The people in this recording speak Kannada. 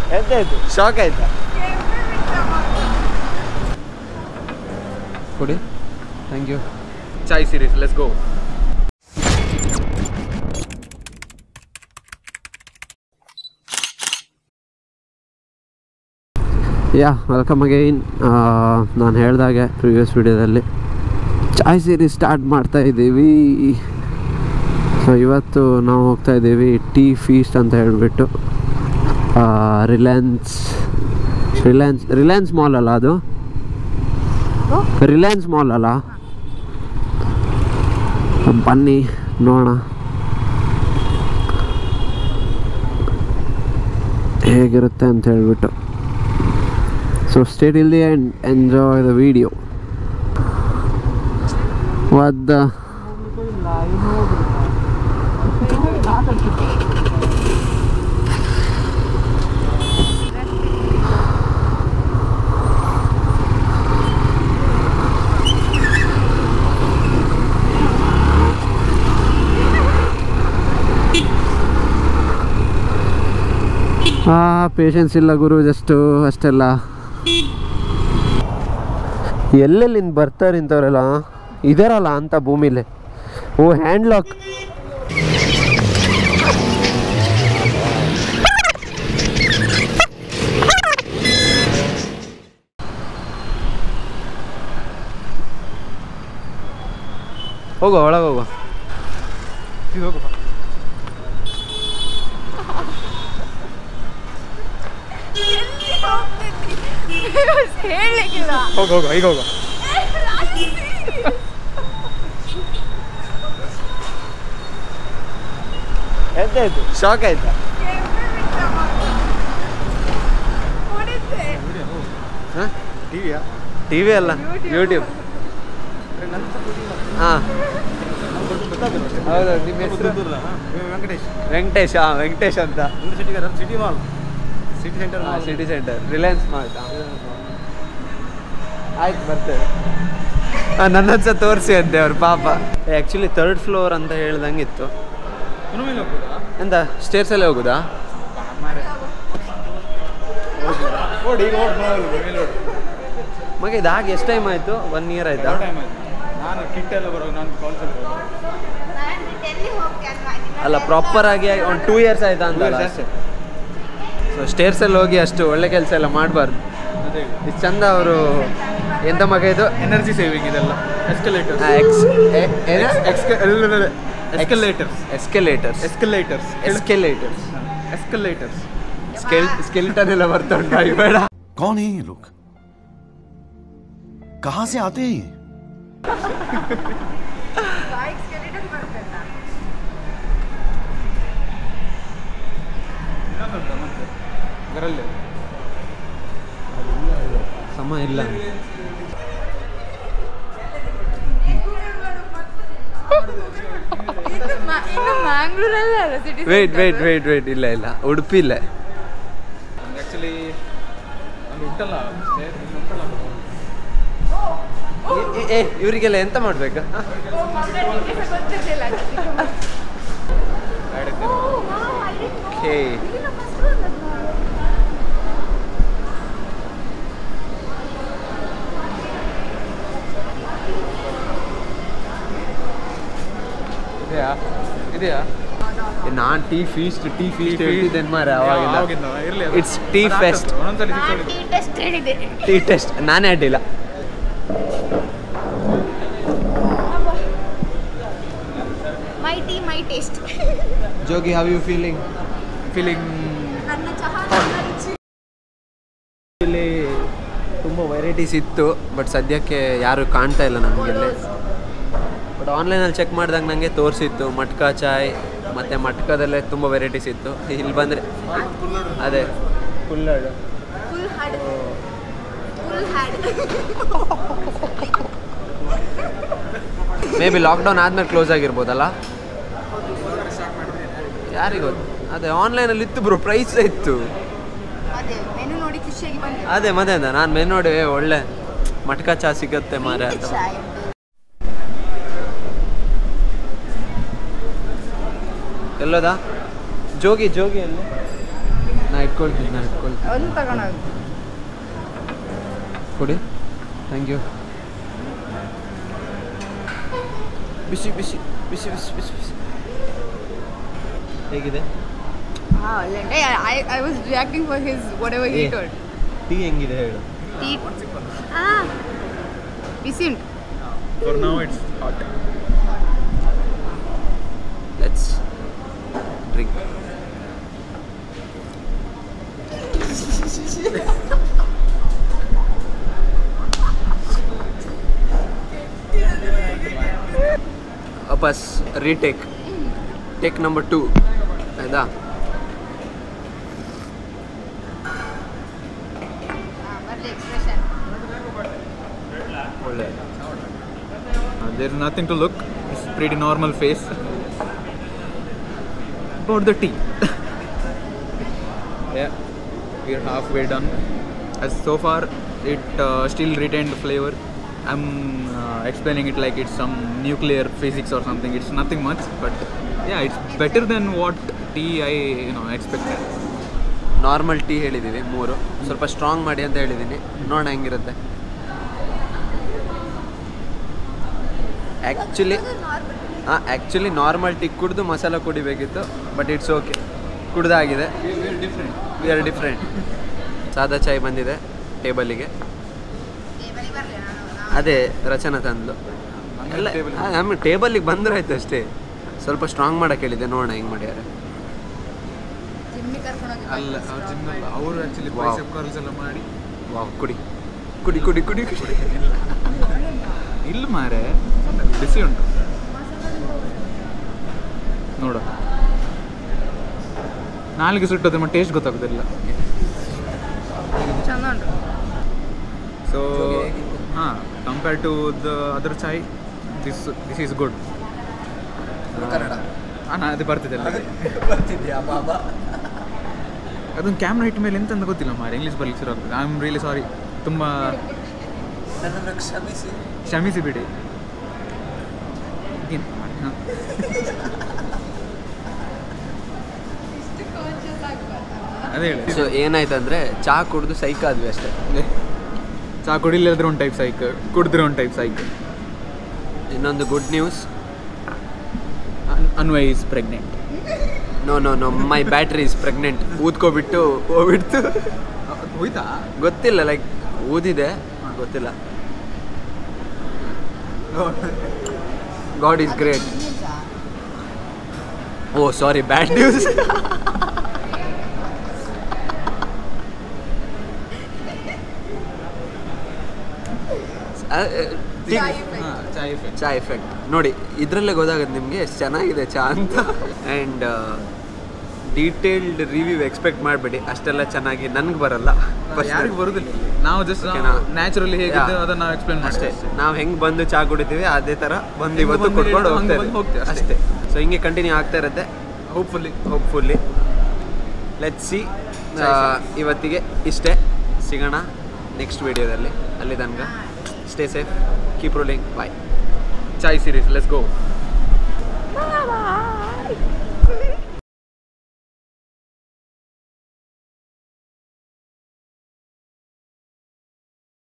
ಎಂತಾಯ್ತು ಶಾಕ್ ಆಯ್ತಾ ಕೊಡಿ thank you chai series let's go yeah welcome again ನಾನು ಹೇಳ್ದಾಗೆ ಪ್ರಿವಿಯಸ್ ವಿಡಿಯೋದಲ್ಲಿ ಚಾಯ್ ಸೀರೀಸ್ ಸ್ಟಾರ್ಟ್ ಮಾಡ್ತಾ ಇದ್ದೀವಿ ಸೊ ಇವತ್ತು ನಾವು ಹೋಗ್ತಾ ಇದ್ದೀವಿ ಟೀ ಫೀಸ್ಟ್ ಅಂತ ಹೇಳಿಬಿಟ್ಟು ರಿಲಯನ್ಸ್ ರಿಲಯನ್ಸ್ ರಿಲಯನ್ಸ್ ಮಾಲ್ ಅಲ್ಲ ಅದು ರಿಲಯನ್ಸ್ ಮಾಲ್ ಅಲ್ಲ ಬನ್ನಿ ನೋಡೋಣ ಹೇಗಿರುತ್ತೆ ಅಂತ ಹೇಳ್ಬಿಟ್ಟು so stay till the end enjoy the video what the ಆ ಪೇಷನ್ಸ್ ಇಲ್ಲ ಗುರು ಜಸ್ಟು ಅಷ್ಟೆಲ್ಲ ಎಲ್ಲೆಲ್ಲಿಂದ ಬರ್ತಾರೆ ಇಂಥವ್ರೆಲ್ಲ ಇದಾರಲ್ಲ ಅಂತ ಭೂಮಿಲಿ ಓ ಹ್ಯಾಂಡ್ ಲಾಕ್ ಹೋಗೋ ಒಳಗೆ ಹೋಗೋ ಹೇಳಲಿಕ್ಕಿಲ್ಲ ಹೋಗೋ ಹೋಗೋ ಈಗ ಹೋಗೋ ಎಂತಾಯ್ತು ಶಾಕ್ ಆಯ್ತಾ ಹೊಡಿತೆ ಟಿವಿಯಾ ಟಿವಿ ಅಲ್ಲ ಯೂಟ್ಯೂಬ್ ಹಾಂ ಹೌದು ನಿಮ್ಮ ಹೆಸರು ವೆಂಕಟೇಶ್ ವೆಂಕಟೇಶ್ ಹಾಂ ವೆಂಕಟೇಶ್ ಅಂತ city city mall city centre city centre Reliance Mart ಆಯ್ತು ಬರ್ತೇವೆ ಹಾಂ ನನ್ನ ಹತ್ರ ತೋರಿಸಿ ಅಂತೆ ಅವ್ರು ಪಾಪ ಆ್ಯಕ್ಚುಲಿ ಥರ್ಡ್ ಫ್ಲೋರ್ ಅಂತ ಹೇಳ್ದಂಗೆ ಇತ್ತು ಎಂತ ಸ್ಟೇರ್ಸಲ್ಲೇ ಹೋಗುದಾ ನೋಡಿ ಈಗ ನೋಡಿ ಮಗ ಇದಾಗಿ ಎಷ್ಟು ಟೈಮ್ ಆಯಿತು ಒನ್ ಇಯರ್ ಆಯ್ತಾ ನಾನು ಕಿಟ್ ಎಲ್ಲ ಬರೋ ನಾನು ಕಾಲ್ ಅಲ್ಲ ಪ್ರಾಪರ್ ಆಗಿ ಒಂದು ಟೂ ಇಯರ್ಸ್ ಆಯ್ತಾ ಅಂತ Two years ಅಷ್ಟೇ. ಸೊ ಸ್ಟೇರ್ಸಲ್ಲಿ ಹೋಗಿ ಅಷ್ಟು ಒಳ್ಳೆ ಕೆಲಸ ಎಲ್ಲ ಮಾಡಬಾರ್ದು ಅದೇ ಇದು ಚಂದ ಅವರು ಎಂತ ಮಗ ಇದು ಎನರ್ಜಿ ಸೇವಿಂಗ್ ಇದೆಲ್ಲ ಎಸ್ಕಲೇಟರ್ ಎಕ್ಸ್ escalators escalators escalators escalators escalators ಸ್ಕೆಲ್ ಸ್ಕೆಲಿಟನ್ ಎಲ್ಲ ಬರ್ತಾ ಬೇಡ कौन है ये लोग कहां से आते हैं ये ಬೈಕ್ ಸ್ಕೆಲಿಟನ್ ಬರ್ತಲ್ಲ ಅದರಲ್ಲಿ ಸಮ ಇಲ್ಲ ಇನ್ನು ಮ- ಇನ್ನು ಮ್ಯಾಂಗ್ಳೂರಲ್ಲ ಅಲ್ಲ city wait wait wait wait ಇಲ್ಲ ಇಲ್ಲ ಉಡುಪಿ ಇಲ್ಲ ಆ್ಯಕ್ಚುಲಿ ಅಲ್ಲಿ ಉಂಟಲ್ಲ stairs ಇಲ್ಲಿ ಉಂಟಲ್ಲ ಏ- ಏ ಇವರಿಗೆಲ್ಲ ಎಂತ ಮಾಡ್ಬೇಕಾ ಗೊತ್ತಿರ್ಲಿಲ್ಲ ಓಕೆ ಇದೆಯಾ ಇದೆಯಾ ನಾನ್ tea feast tea feast feast. ಹೇಳ್ತಿದ್ದೇನೆ ಮಾರೆ ಅವಾಗಿಂದ ಆವಾಗಿಂದ ಇರ್ಲಿ ಅದು. ಇಟ್ಸ್ ಟೀ ಅದು ಫೆಸ್ಟ್ ಆಗ್ತದೆ. ಒಂದೊಂದ್ಸಲಿ ಸಿಕ್ಸ್ ಹೊಡಿತು. ಟೆಸ್ಟ್ ಹೇಳಿದೆ ಟೀ ಟೆಸ್ಟ್ ನಾನೇ ಅಡ್ಡಿಲ್ಲ my tea my taste Jogi how you feeling feeling ನನ್ನ ಚಹಾ ನನ್ನ ರುಚಿ ಇಲ್ಲಿ ತುಂಬ ವೆರೈಟೀಸ್ ಇತ್ತು ಬಟ್ ಸದ್ಯಕ್ಕೆ ಯಾರು ಕಾಣ್ತಾ ಇಲ್ಲ ನಮಗೆಲ್ಲಿ ಬಟ್ ಆನ್ಲೈನಲ್ಲಿ ಚೆಕ್ ಮಾಡಿದಾಗ ನನಗೆ ತೋರಿಸಿತ್ತು ಮಟ್ಕಾ ಚಾಯ್ ಮತ್ತು ಮಟ್ಕಾದಲ್ಲೇ ತುಂಬ ವೆರೈಟೀಸ್ ಇತ್ತು ಇಲ್ಲಿ ಬಂದರೆ ಅದೇ ಕುಲ್ಲಡ್ full had full had may be lockdown ಆದ್ಮೇಲೆ ಕ್ಲೋಸ್ ಆಗಿರ್ಬೋದಲ್ಲ ಯಾರಿಗೂ ಅದೇ ಆನ್ಲೈನಲ್ಲಿ ಇತ್ತು ಬ್ರೋ ಪ್ರೈಸ್ ಇತ್ತು ಅದೇ ಮೆನು ನೋಡಿ ಖುಷಿಯಾಗಿ ಬಂದೆ ಅದೇ ಮದೆ ಅಂದ ನಾನು ಮೆನು ನೋಡಿ ಏ, ಒಳ್ಳೆ ಮಟ್ಕಾ ಚಾ ಸಿಗತ್ತೆ ಮಾರೆ ಅಂತ ಚಾಯ್ ಎಲ್ಲೋದ ಜೋಗಿ ಜೋಗಿ ಅಲ್ಲಿ ನಾ ಇಟ್ಕೊಂಡು ಇಟ್ಕೊಳ್ತೀನಿ ನಾನು ಇಟ್ಕೊಳ್ತೀನಿ ಒಂದು ತಗೊಂಡೋಗಿ ಕೊಡಿ ಥ್ಯಾಂಕ್ ಯು ಬಿಸಿ ಬಿಸಿ ಬಿಸಿ ಬಿಸಿ ಬಿಸಿ ಬಿಸಿ ಹೇಗಿದೆ ಹಾಂ ಒಳ್ಳೆ I I was reacting for his whatever he ಏ. ಟೋಲ್ಡ್ ಟೀ ಹೆಂಗಿದೆ ಹೇಳು ಟೀ ಹಾಂ ಬಿಸಿ ಉಂಟು for now it's hot let's drink ವಾಪಸ್ ರೀಟೇಕ್ ಟೇಕ್ ನಂಬರ್ ಟೂ ಆಯ್ತಾ ಹಾಂ ಬರಲಿ ಎಕ್ಸ್ಪ್ರೆಷನ್ ಒಳ್ಳೆ there is nothing to look it's pretty normal face about the tea yeah we are halfway done as so far it uh, still retained flavor i'm uh, explaining it like it's some nuclear physics or something it's nothing much but yeah it's better than what tea i you know expected normal tea ಹೇಳಿದ್ದೀವಿ ಮೂರು ಸ್ವಲ್ಪ ಸ್ಟ್ರಾಂಗ್ ಮಾಡಿ ಅಂತ ಹೇಳಿದ್ದೀನಿ ನೋಡೋಣ ಹೆಂಗಿರುತ್ತೆ ಆ್ಯಕ್ಚುಲಿ ಹಾಂ ಆ್ಯಕ್ಚುಲಿ ನಾರ್ಮಲ್ ಟೀ ಕುಡಿದು ಮಸಾಲ ಕುಡಿಬೇಕಿತ್ತು ಬಟ್ ಇಟ್ಸ್ ಓಕೆ ಕುಡ್ದಾಗಿದೆ ವಿ ಆರ್ ಡಿಫ್ರೆಂಟ್ ಸಾದಾ ಚಾಯ್ ಬಂದಿದೆ ಟೇಬಲಿಗೆ ಟೇಬಲಿಗೆ ಬರಲಿ ನಾನು ಅದೇ ರಚನಾ ತಂದು ಎಲ್ಲ table- ನಮ್ಮ ಟೇಬಲಿಗೆ ಬಂದ್ರೆ ಆಯ್ತು ಅಷ್ಟೇ ಸ್ವಲ್ಪ ಸ್ಟ್ರಾಂಗ್ ಮಾಡಕ್ಕೆ ಹೇಳಿದೆ ನೋಡೋಣ ಹೆಂಗೆ ಮಾಡ್ಯಾರ ಜಿಮ್ಮಿಗೆ ಕರ್ಕೊಂಡೋಗಿ ಅಲ್ಲ ಜಿಮ್ ಅವರು ಆಕ್ಚುಲಿ Wow. ಬೈಸೆಪ್ ಕರ್ಲ್ಸ್ ಎಲ್ಲ ಮಾಡಿ ವಾವ್ ಕುಡಿ ಕುಡಿ ಕುಡಿ ಕುಡಿ ಕುಡಿ ಇಲ್ಲ ಮಾರೆ ಬಿಸಿ ಉಂಟು ನೋಡು ನಾಲಿಗೆ ಸುಟ್ಟೋದ್ರೆ ಮತ್ತೆ ಟೇಸ್ಟ್ ಗೊತ್ತಾಗೋದಿಲ್ಲ ಚಂದ ಉಂಟು ಸೊ ಜೋಗಿ ಹೇಗಿತ್ತು? ಹಾಂ compare to the other chai this this is good Kannada ಹಾಂ ಅದೇ ಬರ್ತಿದೆ ಅಲ್ಲಿಗೆ ಬರ್ತಿದ್ಯಾ ಬಾಬಾ ಅದೊಂದು ಕ್ಯಾಮ್ರಾ ಇಟ್ಟ ಮೇಲೆ ಎಂತ ಅಂತ ಗೊತ್ತಿಲ್ಲ ಮಾರೆ ಇಂಗ್ಲೀಷ್ ಬರ್ಲಿಕ್ಕೆ ಶುರು ಆಗ್ತದೆ ಐ ಆಮ್ ರಿಯಲಿ ಸಾರಿ ತುಂಬ ನನ್ನನ್ನು ಕ್ಷಮಿಸಿ ಕ್ಷಮಿಸಿ ಬಿಡಿ ಏನ್ ಮಾಡಿ, ಹಾ. ಅದೇ ಹೇಳಿ ಸೊ ಏನಾಯ್ತಂದ್ರೆ ಚಹಾ ಕುಡಿದು ಸೈಕ್ ಆದ್ವಿ ಅಷ್ಟೇ ಚಾ ಕುಡಿಲಿಲ್ಲದ್ರೆ ಒಂದು ಟೈಪ್ ಸೈಕ್ ಕುಡಿದ್ರೆ ಒಂದು ಟೈಪ್ ಸೈಕ್ ಇನ್ನೊಂದು good news Anvay is pregnant no no no my battery is pregnant ಊದ್ಕೊಬಿಟ್ಟು ಹೋಗ್ಬಿಡ್ತು ಹೋಯ್ತಾ ಗೊತ್ತಿಲ್ಲ ಲೈಕ್ ಊದಿದೆ ಗೊತ್ತಿಲ್ಲ God is great oh sorry bad news cha effect cha effect ನೋಡಿ ಇದರಲ್ಲೇ ಗೊತ್ತಾಗುತ್ತೆ ನಿಮಗೆ ಎಷ್ಟು ಚೆನ್ನಾಗಿದೆ ಚಾ ಅಂತ ಆ್ಯಂಡ್ ಡೀಟೇಲ್ಡ್ ರಿವ್ಯೂ ಎಕ್ಸ್ಪೆಕ್ಟ್ ಮಾಡಬೇಡಿ ಅಷ್ಟೆಲ್ಲ ಚೆನ್ನಾಗಿ ನನಗೆ ಬರಲ್ಲ ಯಾರಿಗೂ ಬರುದಿಲ್ಲ ನಾವು ಜಸ್ಟ್ Okay, ನಾವು- ನ್ಯಾಚುರಲಿ ಹೇಗಿದ್ದು Yeah. ಅದನ್ನ ನಾವು ಎಕ್ಸ್ಪ್ಲೇನ್ ಅಷ್ಟೇ ಅಷ್ಟೇ ನಾವು ಹೆಂಗೆ ಬಂದು ಚಾ ಕುಡಿತೀವಿ ಅದೇ ಥರ ಬಂದು ಹೆಂಗ್ ಇವತ್ತು ಬಂದು ಕೊಟ್ಕೊಂಡು ಹಂಗ್ ಹೋಗ್ತಾ ಬಂದು ಹೋಗ್ತೀವಿ, ಅಷ್ಟೇ ಅಷ್ಟೇ. ಸೊ ಹಿಂಗೆ ಕಂಟಿನ್ಯೂ ಆಗ್ತಾ ಇರುತ್ತೆ ಹೋಪ್ಫುಲ್ಲಿ ಹೋಪ್ಫುಲ್ಲಿ ಲೆಟ್ ಸಿ ಇವತ್ತಿಗೆ ಇಷ್ಟೇ ಸಿಗೋಣ ನೆಕ್ಸ್ಟ್ ವಿಡಿಯೋದಲ್ಲಿ ಅಲ್ಲಿ ತನಕ stay safe keep ruling bye chai series let's go Bye bye.